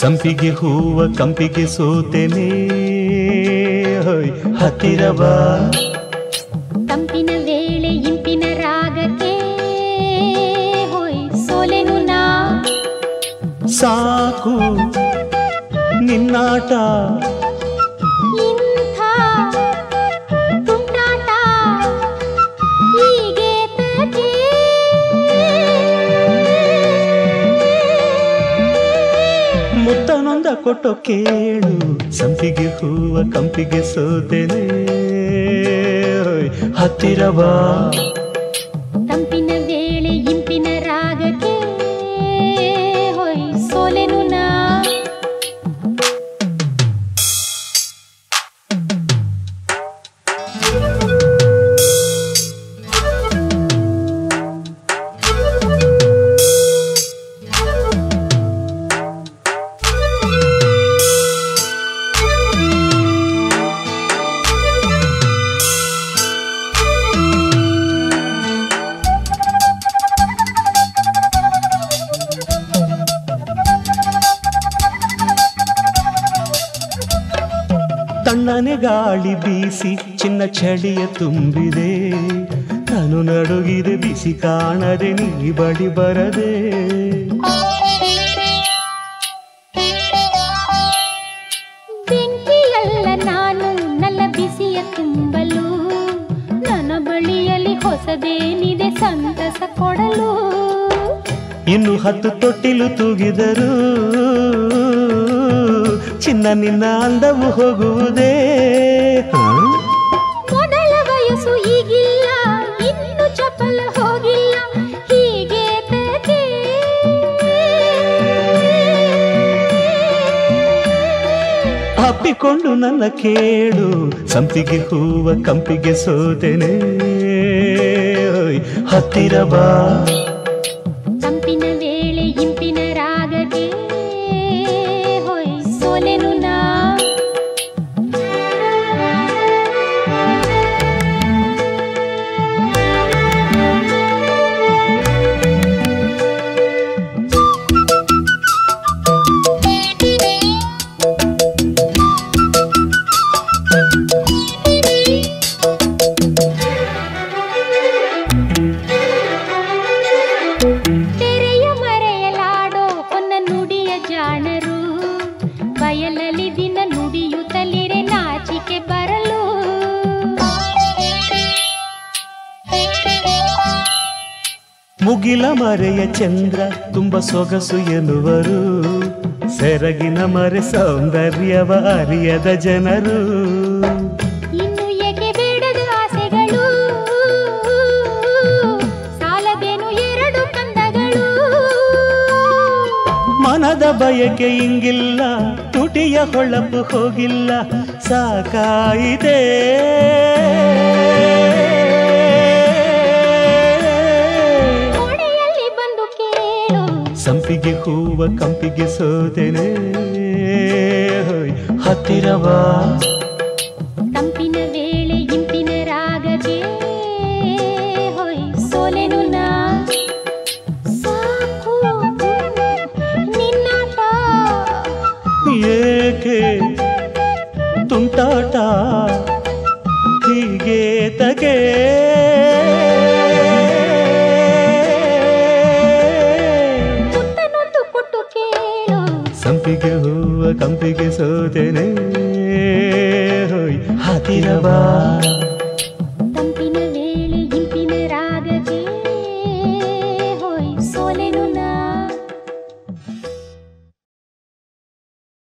ಸಂಪಿಗೆ ಹೂವ ಕಂಪಿಗೆ ಸೋತೆನೆ ಹೋಯ್ ಹತ್ತಿರ ಬಾ ತಂಪಿನ ವೇಳೆ ಇಂಪಿನ ರಾಗಕ್ಕೆ ಹೋಯ್ ಸೋಲೆನು ನಾ ಸಾಕು ನಿನ್ನಾಟ ಇಂಥ ತುಂಟಾಟ ಹೀಗೆ ತಗೆ ಮುತ್ತನೊಂದ ಕೊಟ್ಟು ಕೇಳು ಸಂಪಿಗೆ ಹೂವ ಕಂಪಿಗೆ ಸೋತೆನೆ ಹೋಯ್ ಹತ್ತಿರ ಬಾ ತಂಪಿನ ವೇಳೆ ಇಂಪಿನ ರಾಗಕ್ಕೆ ಹೋಯ್ ಸೋಲೆನು ನಾ ತಣ್ಣನೆ ಗಾಳಿ ಬೀಸಿ ಚಿನ್ನ ಚಳಿಯ ತುಂಬಿದೆ ನಾನು ನಡುಗಿದೆ ಬಿಸಿ ಕಾಣದೆ ನೀ ಬಳಿ ಬರದೆ ಬೆಂಕಿಯಲ್ಲ ನಾನು ನನ್ನ ಬಿಸಿಯ ತುಂಬಲು ನನ್ನ ಬಳಿಯಲ್ಲಿ ಹೊಸದೇನಿದೆ ಸಂತಸ ಕೊಡಲು ಇನ್ನು ಹತ್ತು ತೊಟ್ಟಿಲು ತೂಗಿದರು ಚಿನ್ನ ನಿನ್ನ ಅಂದವು ಹೋಗುವುದೇ ಹ? ಮೊದಲ ವಯಸ್ಸು ಈಗಿಲ್ಲ ಇನ್ನು ಚಪಲ ಹೋಗಿಲ್ಲ ಹೀಗೆ ತಗೆ ಅಪ್ಪಿಕೊಂಡು ನನ್ನ ಕೇಳು ಸಂಪಿಗೆ ಹೂವ ಕಂಪಿಗೆ ಸೋತೆನೆ ಓಯ್, ಹತ್ತಿರ ಬಾ ತಂಪಿನ ವೇಳೆ ಇಂಪಿನ ರಾಗಕ್ಕೆ ಹೋಯ್ ಸೋಲೆನು ನಾ ತೆರೆಯ ಮರೆಯಲಾಡೋ ಹೊನ್ನ ನುಡಿಯ ಜಾಣರು ಬಯಲಲ್ಲಿ ದಿನ ನುಡಿಯುತ್ತಲಿರೆ ನಾಚಿಕೆ ಬರಲು ಮುಗಿಲ ಮರೆಯ ಚಂದ್ರ ತುಂಬ ಸೊಗಸು ಎನ್ನುವರು ಸೆರಗಿನ ಮರೆ ಸೌಂದರ್ಯವ ಅರಿಯದ ಜನರು ಇನ್ನು ಏಕೆ ಬೇಡದ ಆಸೆಗಳು ಸಾಲದೇನು ಎರಡು ಕಂದಗಳು ಮನದ ಬಯಕೆ ಇಂಗಿಲ್ಲ ತುಟಿಯ ಹೊಳಪು ಹೋಗಿಲ್ಲ ಸಾಕಾಯಿದೆ ಕೋಣೆಯಲ್ಲಿ ಬಂದು ಕೇಳು ಸಂಪಿಗೆ ಹೂವ ಕಂಪಿಗೆ ಸೋತೆನೆ ಹೋಯ್, ಹತ್ತಿರ ಬಾ ತಂಪಿನ ವೇಳೆ ಇಂಪಿನ ರಾಗಕ್ಕೆ ಹೋಯ್ ಸೋಲೆನು ನಾ ಸಾಕು ನಿನ್ನಾಟ ಏಕೆ ತುಂಟಾಟ ಹೀಗೆ ತಗೆ ಮುತ್ತನೊಂದು ಕೊಟ್ಟು ಕೇಳು ಸಂಪಿಗೆ ಹೂವ ಕಂಪಿಗೆ ಸೋತೆನೆ ಹೋಯ್ ಹತ್ತಿರ ಬಾ